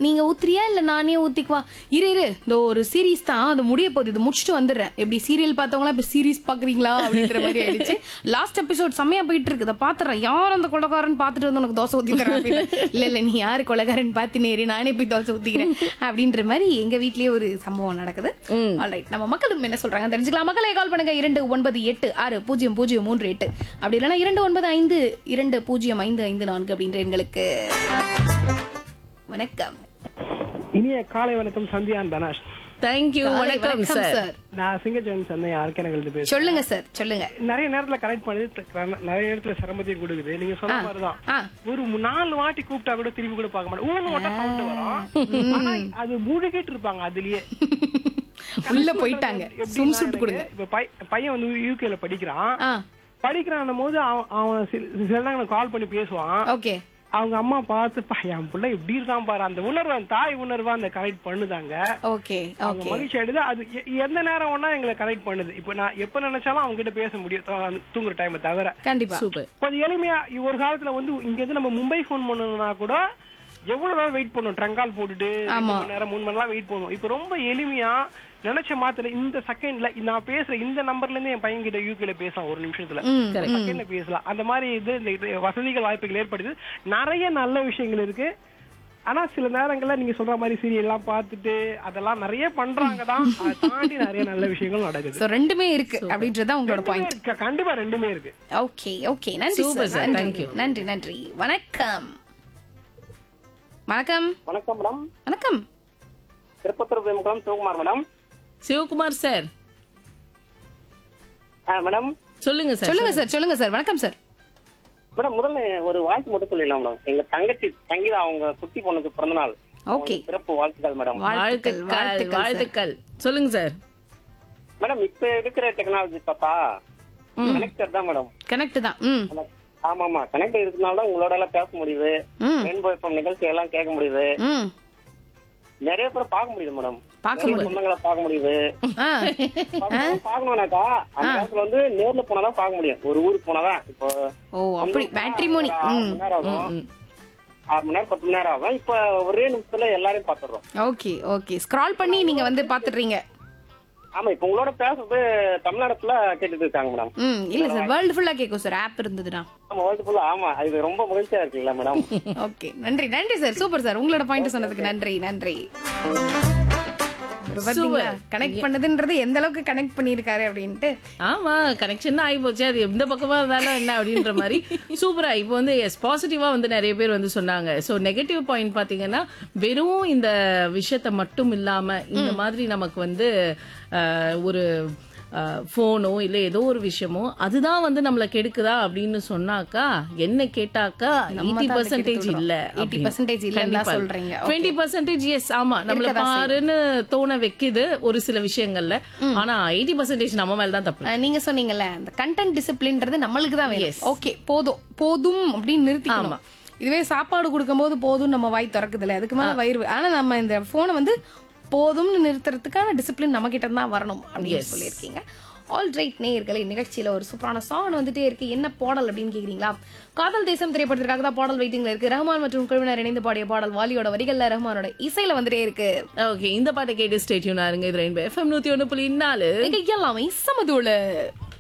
நீங்க ஊத்துறியா இல்ல நானே ஊத்திக்குவா இரு இரு இந்த ஒரு சீரிஸ் தான் அது முடிய போகுது இது முடிச்சுட்டு வந்துடுறேன் எப்படி சீரியல் பார்த்தவங்களா இப்ப சீரிஸ் பாக்குறீங்களா அப்படின்ற மாதிரி ஆயிடுச்சு லாஸ்ட் எபிசோட் செம்மையா போயிட்டு இருக்கு இதை பாத்துறேன் யார் அந்த கொலகாரன் பாத்துட்டு வந்து உனக்கு தோசை ஊத்தி தரேன் அப்படின்னு. இல்ல இல்ல நீ யாரு கொலகாரன் பாத்து நேரி நானே போய் தோசை ஊத்திக்கிறேன் அப்படின்ற மாதிரி எங்க வீட்லயே ஒரு சம்பவம் நடக்குது ஆல்ரைட் நம்ம மக்களும் என்ன சொல்றாங்க தெரிஞ்சுக்கலாம் மக்களை கால் பண்ணுங்க இரண்டு ஒன்பது எட்டு ஆறு பூஜ்ஜியம் பூஜ்ஜியம் மூன்று எட்டு அப்படி இல்லைன்னா இரண்டு ஒன்பது ஐந்து இரண்டு பூஜ்ஜியம் ஐந்து ஐந்து நான்கு அப்படின்ற எங்களுக்கு வணக்கம் இனிய காலை வணக்கம் சந்தியான் தனாஷ் தேங்க்யூ வணக்கம் சார் சார் நான் சிங்கஜன் சென்னை ஆர்கனகல் பேசுறேன் சொல்லுங்க சார் சொல்லுங்க நிறைய நேரத்துல கனெக்ட் பண்ணுது த- நிறைய நேரத்துல சிரமத்தையும் கொடுக்குது நீங்க சொன்ன மாதிரிதான் ஆ ஒரு மு- நாலு வாட்டி கூப்பிட்டா கூட திரும்பி கூட பார்க்க மாட்டேன் ஊன்னு மட்டும் சவுண்ட் வரும் ஆனா அது முழுகிட்டு இருப்பாங்க அதுலயே உள்ள போயிட்டாங்க எப்படின்னா சும் சுட்டு எனக்கு கொடுங்க இப்ப பை- பையன் வந்து யூகேல படிக்கிறான் ஆ படிக்கிறான் போது அவன் அவன் சில சில நேரம் கால் பண்ணி பேசுவான் ஓகே அவங்க அம்மா பார்த்து "பா, என் பிள்ளை இப்படி இருக்கான் பாரு அந்த உணர்வு அந்த தாய் உணர்வா அந்த கனெக்ட் பண்ணுதாங்க ஓகே அவங்க ஓகே மகிழ்ச்சி ஆயிடுது அது எ- எந்த நேரம் வேணா எங்களை கனெக்ட் பண்ணுது இப்போ நான் எப்ப நினைச்சாலும் அவங்க கிட்ட பேச முடியும் தூ- தூங்குற டைமை தவிர கண்டிப்பா சூப்பர் கொஞ்சம் எளிமையா ஒரு காலத்துல வந்து இங்க இருந்து நம்ம மும்பை ஃபோன் பண்ணணும்னா கூட எவ்வளவு நேரம் வெயிட் பண்ணும் ட்ரங்கால் போட்டுட்டு ரெண்டு மணி நேரம் மூணு மணி நேரம் வெயிட் பண்ணுவோம் இப்போ ரொம்ப எளிமையா நினைச்ச மாத்திர இந்த செகண்ட்ல நான் பேசுற இந்த நம்பர்ல இருந்து என் பையன் கிட்ட யூகேல பேசலாம் ஒரு நிமிஷத்துல செகண்ட்ல பேசலாம் அந்த மாதிரி இது இந்த இது வசதிகள் வாய்ப்புகள் ஏற்படுது நிறைய நல்ல விஷயங்கள் இருக்கு ஆனா சில நேரங்கள்ல நீங்க சொல்ற மாதிரி சீரியல் எல்லாம் பார்த்துட்டு அதெல்லாம் நிறைய பண்றாங்க தான் அதை தாண்டி நிறைய நல்ல விஷயங்கள் நடக்குது சோ ரெண்டுமே இருக்கு அப்படின்றதுதான் உங்களோட பாயிண்ட் ரெண்டுமே இருக்கு. கண்டிப்பா ரெண்டுமே இருக்கு ஓகே ஓகே நன்றி Super, சார் sir. நன்றி Thank you. நன்றி நன்றி வணக்கம் வணக்கம் வணக்கம் மேடம் வணக்கம் திருப்பத்தூர் பிரேமகுளம் சிவகுமார் மேடம் சிவகுமார் சார் ஆ மேடம் சொல்லுங்க சார் சொல்லுங்க சார் சொல்லுங்க சார் வணக்கம் சார் மேடம் முதல்ல ஒரு வாழ்த்து மட்டும் சொல்லிடலாம் மேடம் எங்க தங்கச்சி சங்கீதா அவங்க குட்டி பொண்ணுக்கு பிறந்த நாள் ஓகே சிறப்பு வாழ்த்துக்கள் மேடம் வாழ்த்துக்கள் வாழ்த்துக்கள் வாழ்த்துக்கள் sir. வாழ்த்துக்கள் சொல்லுங்க சார் மேடம் இப்ப இருக்கிற டெக்னாலஜி பாப்பா கனெக்டர் தான் மேடம் கனெக்ட் தான் ம் ஆமா ஆமா கனெக்டர் இருக்கனால தான் உங்களோட எல்லாம் பேச முடியுது ம் ரெயின்போ எஃப்எம் நிகழ்ச்சி எல்லாம் கேட்க முடியுது ம் நிறைய பேர் பார்க்க முடியுது மேடம் பார்க்க நிறைய முடியுது. சொந்தங்களை பார்க்க முடியுது ஆ பார்க்கணும்னாக்கா அந்த காலத்துல வந்து நேர்ல போனாதான் பார்க்க முடியும் ஒரு ஊருக்கு போனாதான் இப்போ ஓ அப்படி மேட்ரிமோனி ஒரு ஆறு ம் மணி நேரம் ஆகும் ஆறு மணி நேரம் பத்து மணி நேரம் ஆகும் இப்ப ஒரே நிமிஷத்துல எல்லாரையும் பாத்துடுறோம் ஓகே ஓகே ஸ்க்ரால் பண்ணி நீங்க வந்து பாத்துடுறீங்க ஆமா இப்ப உங்களோட பேசுறது தமிழ்நாடு ஃபுல்லா கேட்டுட்டு இருக்காங்க மேடம் ம் இல்ல சார் வேர்ல்டு ஃபுல்லா கேட்கும் சார் ஆப் இருந்ததுன்னா ஆமா வேர்ல்டு ஃபுல்லா ஆமா இது ரொம்ப மகிழ்ச்சியா இருக்குல்ல மேடம் ஓகே நன்றி நன்றி சார் சூப்பர் சார் உங்களோட பாயிண்ட் சொன்னதுக்கு நன்றி நன்றி கனெக்ட் பண்ணதுன்றது எந்த அளவுக்கு கனெக்ட் பண்ணிருக்காரு அப்படின்ட்டு ஆமா கனெக்ஷன் ஆகி போச்சு அது எந்த பக்கமா இருந்தாலும் என்ன அப்படின்ற மாதிரி சூப்பரா இப்போ வந்து எஸ் பாசிட்டிவா வந்து நிறைய பேர் வந்து சொன்னாங்க சோ நெகட்டிவ் பாயிண்ட் பாத்தீங்கன்னா வெறும் இந்த விஷயத்த மட்டும் இல்லாம இந்த மாதிரி நமக்கு வந்து அஹ், ஒரு போனோ இல்ல ஏதோ ஒரு விஷயமோ அதுதான் வந்து நம்மள கெடுக்குதா அப்படின்னு சொன்னாக்கா என்ன கேட்டாக்கா எயிட்டி தான் பர்சன்டேஜ் கெடுத்து இல்ல விடுறோம். 80% இல்லைன்னு தான் சொல்றீங்க. Okay. டுவெண்ட்டி பர்சன்டேஜ் எஸ் ஆமா நம்மள இருக்கதான் பாருன்னு தோண வைக்குது ஒரு சில விஷயங்கள்ல ஆனா எயிட்டி பர்சன்டேஜ் நம்ம மேல தான் தப்பு அஹ், நீங்க சொன்னீங்கல்ல அந்த கண்டென்ட் டிசிப்ளின்றது நம்மளுக்கு தான் வேணும் ஓகே போதும் போதும் அப்படின்னு நிறுத்திக்கணும் இதுவே சாப்பாடு கொடுக்கும்போது போதும் நம்ம வாய் திறக்குதுல அதுக்கு மேல வயிறு ஆனா நம்ம இந்த போனை வந்து போதும்னு நிறுத்துறதுக்கான டிசிப்ளின் நம்ம கிட்ட தான் வரணும் அப்படின்னு சொல்லியிருக்கீங்க ஆல் ரைட் நேயர்களே நிகழ்ச்சியில ஒரு சூப்பரான சாங் வந்துட்டே இருக்கு என்ன பாடல் அப்படின்னு கேக்குறீங்களா காதல் தேசம் திரைப்படத்திற்காக தான் பாடல் வெயிட்டிங்ல இருக்கு ரஹ்மான் மற்றும் குழுவினர் இணைந்து பாடிய பாடல் வாலியோட வரிகள்ல ரஹ்மானோட இசையில வந்துட்டே இருக்கு ஓகே இந்த பாட்டை கேட்டு ஸ்டேட்யூனா இருங்க இது ரெயின்போ எஃப்எம் நூத்தி ஒண்ணு புள்ளி நாலு இங்க எல்லாமே சமதூளு